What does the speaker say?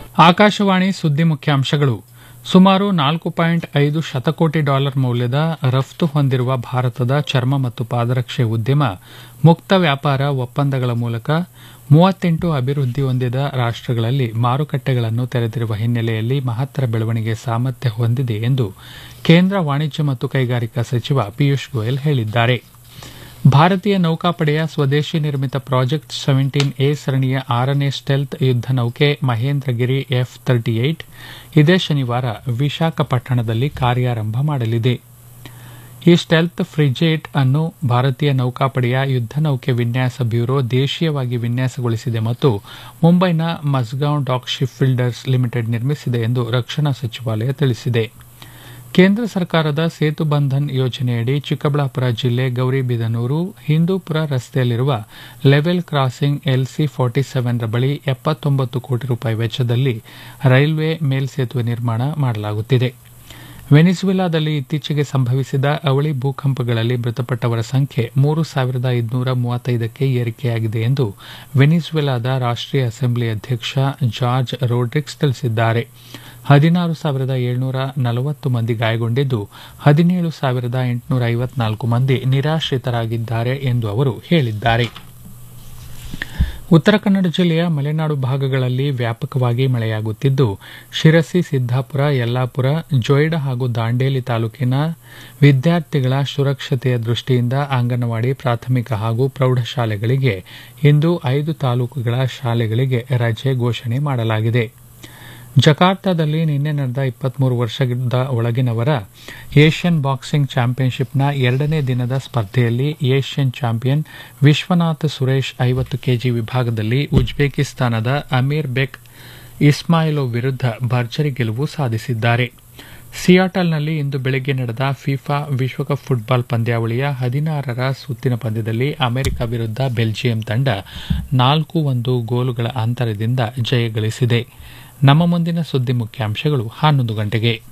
ಆಕಾಶವಾಣಿ ಸುದ್ದಿ ಮುಖ್ಯಾಂಶಗಳು ಸುಮಾರು ನಾಲ್ಕು ಪಾಯಿಂಟ್ ಐದು ಶತಕೋಟಿ ಡಾಲರ್ ಮೌಲ್ಯದ ರಫ್ತು ಹೊಂದಿರುವ ಭಾರತದ ಚರ್ಮ ಮತ್ತು ಪಾದರಕ್ಷೆ ಉದ್ಯಮ ಮುಕ್ತ ವ್ಯಾಪಾರ ಒಪ್ಪಂದಗಳ ಮೂಲಕ ಮೂವತ್ತೆಂಟು ಅಭಿವೃದ್ಧಿ ಹೊಂದಿದ ರಾಷ್ಟಗಳಲ್ಲಿ ಮಾರುಕಟ್ಟೆಗಳನ್ನು ತೆರೆದಿರುವ ಹಿನ್ನೆಲೆಯಲ್ಲಿ ಮಹತ್ತರ ಬೆಳವಣಿಗೆ ಸಾಮರ್ಥ್ಯ ಹೊಂದಿದೆ ಎಂದು ಕೇಂದ್ರ ವಾಣಿಜ್ಯ ಮತ್ತು ಕೈಗಾರಿಕಾ ಸಚಿವ ಪಿಯೂಷ್ ಗೋಯಲ್ ಹೇಳಿದ್ದಾರೆ ಭಾರತೀಯ ನೌಕಾಪಡೆಯ ಸ್ವದೇಶಿ ನಿರ್ಮಿತ ಪ್ರಾಜೆಕ್ಟ್ ಸೆವೆಂಟೀನ್ ಎ ಸರಣಿಯ ಆರನೇ ಸ್ಟೆಲ್ತ್ ಯುದ್ದ ನೌಕೆ ಮಹೇಂದ್ರಗಿರಿ ಎಫ್ ತರ್ಟಿ ಏಟ್ ಇದೇ ಶನಿವಾರ ವಿಶಾಖಪಟ್ಟಣದಲ್ಲಿ ಕಾರ್ಯಾರಂಭ ಮಾಡಲಿದೆ ಈ ಸ್ಟೆಲ್ತ್ ಫ್ರಿಜೇಟ್ ಅನ್ನು ಭಾರತೀಯ ನೌಕಾಪಡೆಯ ಯುದ್ದ ನೌಕೆ ವಿನ್ಯಾಸ ಬ್ಯೂರೋ ದೇಶೀಯವಾಗಿ ವಿನ್ಯಾಸಗೊಳಿಸಿದೆ ಮತ್ತು ಮುಂಬೈನ Mazagon dock shipbuilders limited ನಿರ್ಮಿಸಿದೆ ಎಂದು ರಕ್ಷಣಾ ಸಚಿವಾಲಯ ತಿಳಿಸಿದೆ ಕೇಂದ್ರ ಸರ್ಕಾರದ ಸೇತು ಬಂಧನ್ ಯೋಜನೆಯಡಿ ಚಿಕ್ಕಬಳ್ಳಾಪುರ ಜಿಲ್ಲೆ ಗೌರಿಬಿದನೂರು ಹಿಂದೂಪುರ ರಸ್ತೆಯಲ್ಲಿರುವ level crossing LC forty seven ರ ಬಳಿ ಎಪ್ಪತ್ತೊಂಬತ್ತು ಕೋಟಿ ರೂಪಾಯಿ ವೆಚ್ಚದಲ್ಲಿ ರೈಲ್ವೆ ಮೇಲ್ಸೇತುವೆ ನಿರ್ಮಾಣ ಮಾಡಲಾಗುತ್ತಿದೆ ವೆನಿಜುವೆಲಾದಲ್ಲಿ ಇತ್ತೀಚೆಗೆ ಸಂಭವಿಸಿದ ಅವಳಿ ಭೂಕಂಪಗಳಲ್ಲಿ ಮೃತಪಟ್ಟವರ ಸಂಖ್ಯೆ ಮೂರು ಸಾವಿರದ ಐದುನೂರ ಮೂವತ್ತೈದಕ್ಕೆ ಏರಿಕೆಯಾಗಿದೆ ಎಂದು ವೆನಿಜುವೆಲಾದ ರಾಷ್ಟೀಯ ಅಸೆಂಬ್ಲಿ ಅಧ್ಯಕ್ಷ ಜಾರ್ಜ್ ರೋಡ್ರಿಕ್ಸ್ ತಿಳಿಸಿದ್ದಾರೆ ಹದಿನಾರು ಸಾವಿರದ ಏಳ್ನೂರ ನಲವತ್ತು ಮಂದಿ ಗಾಯಗೊಂಡಿದ್ದು ಹದಿನೇಳು ಸಾವಿರದ ಎಂಟುನೂರ ಐವತ್ನಾಲ್ಕು ಮಂದಿ ನಿರಾಶ್ರಿತರಾಗಿದ್ದಾರೆ ಎಂದು ಅವರು ಹೇಳಿದ್ದಾರೆ ಉತ್ತರ ಕನ್ನಡ ಜಿಲ್ಲೆಯ ಮಲೆನಾಡು ಭಾಗಗಳಲ್ಲಿ ವ್ಯಾಪಕವಾಗಿ ಮಳೆಯಾಗುತ್ತಿದ್ದು ಶಿರಸಿ ಸಿದ್ದಾಪುರ ಯಲ್ಲಾಪುರ ಜೊಯ್ಡಾ ಹಾಗೂ ದಾಂಡೇಲಿ ತಾಲೂಕಿನ ವಿದ್ಯಾರ್ಥಿಗಳ ಸುರಕ್ಷತೆಯ ದೃಷ್ಟಿಯಿಂದ ಅಂಗನವಾಡಿ ಪ್ರಾಥಮಿಕ ಹಾಗೂ ಪ್ರೌಢಶಾಲೆಗಳಿಗೆ ಇಂದು ಐದು ತಾಲೂಕುಗಳ ಶಾಲೆಗಳಿಗೆ ರಜೆ ಘೋಷಣೆ ಮಾಡಲಾಗಿದೆ ಜಕಾರ್ತಾದಲ್ಲಿ ನಿನ್ನೆ ನಡೆದ ಇಪ್ಪತ್ಮೂರು ವರ್ಷದ ಒಳಗಿನವರ ಏಷ್ಯನ್ ಬಾಕ್ಸಿಂಗ್ ಚಾಂಪಿಯನ್ಶಿಪ್ನ ಎರಡನೇ ದಿನದ ಸ್ಪರ್ಧೆಯಲ್ಲಿ ಏಷ್ಯನ್ ಚಾಂಪಿಯನ್ ವಿಶ್ವನಾಥ್ ಸುರೇಶ್ ಐವತ್ತು ಕೆಜಿ ವಿಭಾಗದಲ್ಲಿ ಉಜ್ಬೇಕಿಸ್ತಾನದ ಅಮೀರ್ ಬೆಕ್ ಇಸ್ಮಾಯಿಲೋವ್ ವಿರುದ್ಧ ಭರ್ಜರಿ ಗೆಲುವು ಸಾಧಿಸಿದ್ದಾರೆ ಸಿಯಾಟಲ್ನಲ್ಲಿ ಇಂದು ಬೆಳಗ್ಗೆ ನಡೆದ ಫಿಫಾ ವಿಶ್ವಕಪ್ ಫುಟ್ಬಾಲ್ ಪಂದ್ಯಾವಳಿಯ ಹದಿನಾರರ ಸುತ್ತಿನ ಪಂದ್ಯದಲ್ಲಿ ಅಮೆರಿಕ ವಿರುದ್ಧ ಬೆಲ್ಜಿಯಂ ತಂಡ ನಾಲ್ಕು ಒಂದು ಗೋಲುಗಳ ಅಂತರದಿಂದ ಜಯ ಗಳಿಸಿದೆ ನಮ್ಮ ಮುಂದಿನ ಸುದ್ದಿ ಮುಖ್ಯಾಂಶಗಳು ಹನ್ನೊಂದು ಗಂಟೆಗೆ